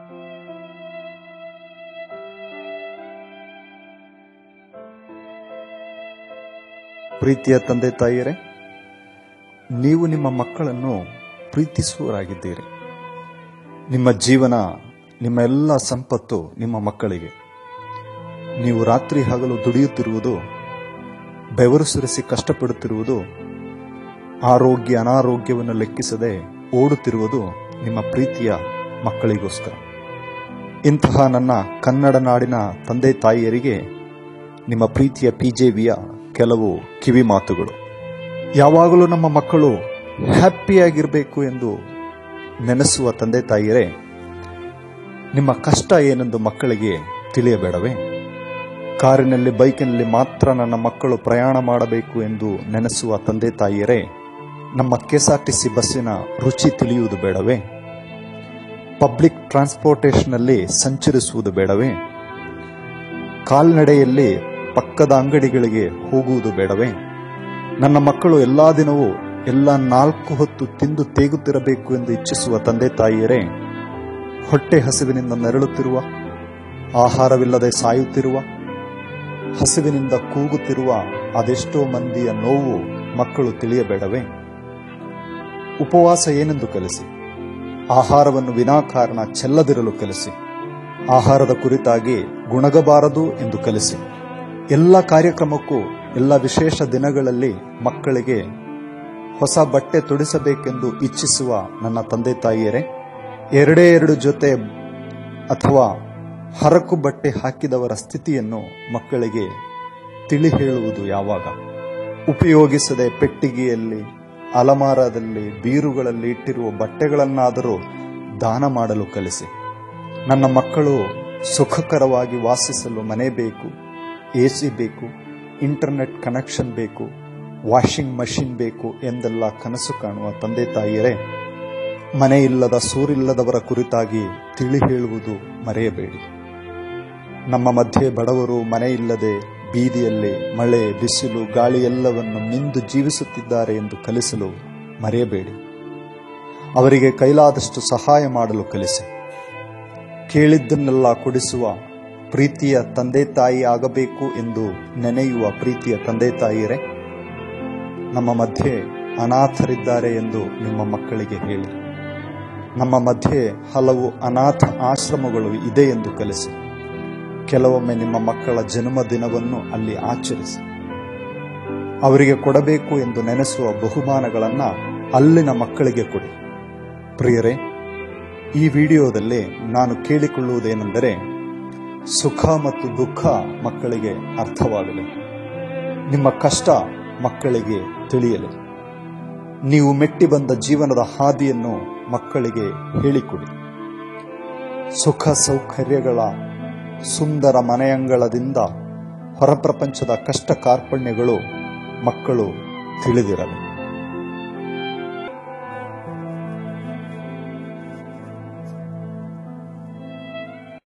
ಪ್ರೀತಿಯ ತಂದೆ ತಾಯಿಯರೇ ನೀವು ನಿಮ್ಮ ಮಕ್ಕಳನ್ನು ಪ್ರೀತಿಸುವರಾಗಿದ್ದೀರಿ ನಿಮ್ಮ ಜೀವನ ನಿಮ್ಮ ಎಲ್ಲ ಸಂಪತ್ತು ನಿಮ್ಮ ಮಕ್ಕಳಿಗೆ ನೀವು ರಾತ್ರಿ ಹಗಲು ದುಡಿಯುತ್ತಿರುವುದು ಬೆವರು ಸುರಿಸಿ ಕಷ್ಟಪಡುತ್ತಿರುವುದು ಆರೋಗ್ಯ ಅನಾರೋಗ್ಯವನ್ನು ಲೆಕ್ಕಿಸದೆ ಓಡುತ್ತಿರುವುದು ನಿಮ್ಮ ಪ್ರೀತಿಯ ಮಕ್ಕಳಿಗೋಸ್ಕರ ಇಂತಹ ನನ್ನ ಕನ್ನಡ ನಾಡಿನ ತಂದೆ ತಾಯಿಯರಿಗೆ ನಿಮ್ಮ ಪ್ರೀತಿಯ ಪಿಜೆವಿಯ ಕೆಲವು ಕಿವಿ ಮಾತುಗಳು ಯಾವಾಗಲೂ ನಮ್ಮ ಮಕ್ಕಳು ಹ್ಯಾಪಿಯಾಗಿರಬೇಕು ಎಂದು ನೆನೆಸುವ ತಂದೆ ತಾಯಿಯರೇ ನಿಮ್ಮ ಕಷ್ಟ ಏನೆಂದು ಮಕ್ಕಳಿಗೆ ತಿಳಿಯಬೇಡವೇ ಕಾರಿನಲ್ಲಿ ಬೈಕಿನಲ್ಲಿ ಮಾತ್ರ ನನ್ನ ಮಕ್ಕಳು ಪ್ರಯಾಣ ಮಾಡಬೇಕು ಎಂದು ನೆನೆಸುವ ತಂದೆ ತಾಯಿಯರೇ ನಮ್ಮ ಕೆಎಸ್ಆರ್ಟಿಸಿ ಬಸ್ಸಿನ ರುಚಿ ತಿಳಿಯುವುದು ಬೇಡವೇ ಪಬ್ಲಿಕ್ ಟ್ರಾನ್ಸ್ಪೋರ್ಟೇಷನ್ನಲ್ಲಿ ಸಂಚರಿಸುವುದು ಬೇಡವೇ ಕಾಲ್ನಡೆಯಲ್ಲಿ ಪಕ್ಕದ ಅಂಗಡಿಗಳಿಗೆ ಹೋಗುವುದು ಬೇಡವೇ ನನ್ನ ಮಕ್ಕಳು ಎಲ್ಲಾ ದಿನವೂ ಎಲ್ಲ ನಾಲ್ಕು ಹೊತ್ತು ತಿಂದು ತೇಗುತ್ತಿರಬೇಕು ಎಂದು ಇಚ್ಛಿಸುವ ತಂದೆ ತಾಯಿಯರೇ ಹೊಟ್ಟೆ ಹಸಿವಿನಿಂದ ನೆರಳುತ್ತಿರುವ ಆಹಾರವಿಲ್ಲದೆ ಸಾಯುತ್ತಿರುವ ಹಸಿವಿನಿಂದ ಕೂಗುತ್ತಿರುವ ಅದೆಷ್ಟೋ ಮಂದಿಯ ನೋವು ಮಕ್ಕಳು ತಿಳಿಯಬೇಡವೇ ಉಪವಾಸ ಏನೆಂದು ಕಲಿಸಿ ಆಹಾರವನ್ನು ವಿನಾಕಾರಣ ಚೆಲ್ಲದಿರಲು ಕಲಿಸಿ ಆಹಾರದ ಕುರಿತಾಗಿ ಗುಣಗಬಾರದು ಎಂದು ಕಲಿಸಿ ಎಲ್ಲ ಕಾರ್ಯಕ್ರಮಕ್ಕೂ ಎಲ್ಲ ವಿಶೇಷ ದಿನಗಳಲ್ಲಿ ಮಕ್ಕಳಿಗೆ ಹೊಸ ಬಟ್ಟೆ ತೊಡಿಸಬೇಕೆಂದು ಇಚ್ಛಿಸುವ ನನ್ನ ತಂದೆ ತಾಯಿಯರೇ ಎರಡೇ ಎರಡು ಜೊತೆ ಅಥವಾ ಹರಕು ಬಟ್ಟೆ ಹಾಕಿದವರ ಸ್ಥಿತಿಯನ್ನು ಮಕ್ಕಳಿಗೆ ತಿಳಿ ಹೇಳುವುದು ಯಾವಾಗ ಉಪಯೋಗಿಸದೆ ಪೆಟ್ಟಿಗೆಯಲ್ಲಿ ಅಲಮಾರದಲ್ಲಿ ಬೀರುಗಳಲ್ಲಿ ಇಟ್ಟಿರುವ ಬಟ್ಟೆಗಳನ್ನಾದರೂ ದಾನ ಮಾಡಲು ಕಲಿಸಿ ನನ್ನ ಮಕ್ಕಳು ಸುಖಕರವಾಗಿ ವಾಸಿಸಲು ಮನೆ ಬೇಕು ಎಸಿ ಬೇಕು ಇಂಟರ್ನೆಟ್ ಕನೆಕ್ಷನ್ ಬೇಕು ವಾಷಿಂಗ್ ಮಷಿನ್ ಬೇಕು ಎಂದೆಲ್ಲ ಕನಸು ಕಾಣುವ ತಂದೆ ತಾಯಿಯರೇ ಮನೆ ಇಲ್ಲದ ಸೂರಿಲ್ಲದವರ ಕುರಿತಾಗಿ ತಿಳಿ ಹೇಳುವುದು ಮರೆಯಬೇಡಿ ನಮ್ಮ ಮಧ್ಯೆ ಬಡವರು ಮನೆ ಇಲ್ಲದೆ ಬೀದಿಯಲ್ಲಿ ಮಳೆ ಬಿಸಿಲು ಗಾಳಿ ಎಲ್ಲವನ್ನು ಮಿಂದು ಜೀವಿಸುತ್ತಿದ್ದಾರೆ ಎಂದು ಕಲಿಸಲು ಮರೆಯಬೇಡಿ ಅವರಿಗೆ ಕೈಲಾದಷ್ಟು ಸಹಾಯ ಮಾಡಲು ಕಲಿಸಿ ಕೇಳಿದ್ದನ್ನೆಲ್ಲ ಕೊಡಿಸುವ ಪ್ರೀತಿಯ ತಂದೆ ತಾಯಿ ಆಗಬೇಕು ಎಂದು ನೆನೆಯುವ ಪ್ರೀತಿಯ ತಂದೆ ತಾಯಿಯರೇ ನಮ್ಮ ಮಧ್ಯೆ ಅನಾಥರಿದ್ದಾರೆ ಎಂದು ನಿಮ್ಮ ಮಕ್ಕಳಿಗೆ ಹೇಳಿ ನಮ್ಮ ಮಧ್ಯೆ ಹಲವು ಅನಾಥ ಆಶ್ರಮಗಳು ಇದೆ ಎಂದು ಕಲಿಸಿ ಕೆಲವೊಮ್ಮೆ ನಿಮ್ಮ ಮಕ್ಕಳ ಜನ್ಮ ದಿನವನ್ನು ಅಲ್ಲಿ ಆಚರಿಸಿ ಅವರಿಗೆ ಕೊಡಬೇಕು ಎಂದು ನೆನೆಸುವ ಬಹುಮಾನಗಳನ್ನು ಅಲ್ಲಿನ ಮಕ್ಕಳಿಗೆ ಕೊಡಿ ಪ್ರಿಯರೇ ಈ ವಿಡಿಯೋದಲ್ಲಿ ನಾನು ಕೇಳಿಕೊಳ್ಳುವುದೇನೆಂದರೆ ಸುಖ ಮತ್ತು ದುಃಖ ಮಕ್ಕಳಿಗೆ ಅರ್ಥವಾಗಲಿ ನಿಮ್ಮ ಕಷ್ಟ ಮಕ್ಕಳಿಗೆ ತಿಳಿಯಲಿ ನೀವು ಮೆಟ್ಟಿ ಬಂದ ಜೀವನದ ಹಾದಿಯನ್ನು ಮಕ್ಕಳಿಗೆ ಹೇಳಿಕೊಡಿ ಸುಖ ಸೌಕರ್ಯಗಳ ಸುಂದರ ಮನೆಯಂಗಳದಿಂದ ಹೊರಪ್ರಪಂಚದ ಕಷ್ಟ ಕಾರ್ಪಣ್ಯಗಳು ಮಕ್ಕಳು ತಿಳಿದಿರಲಿ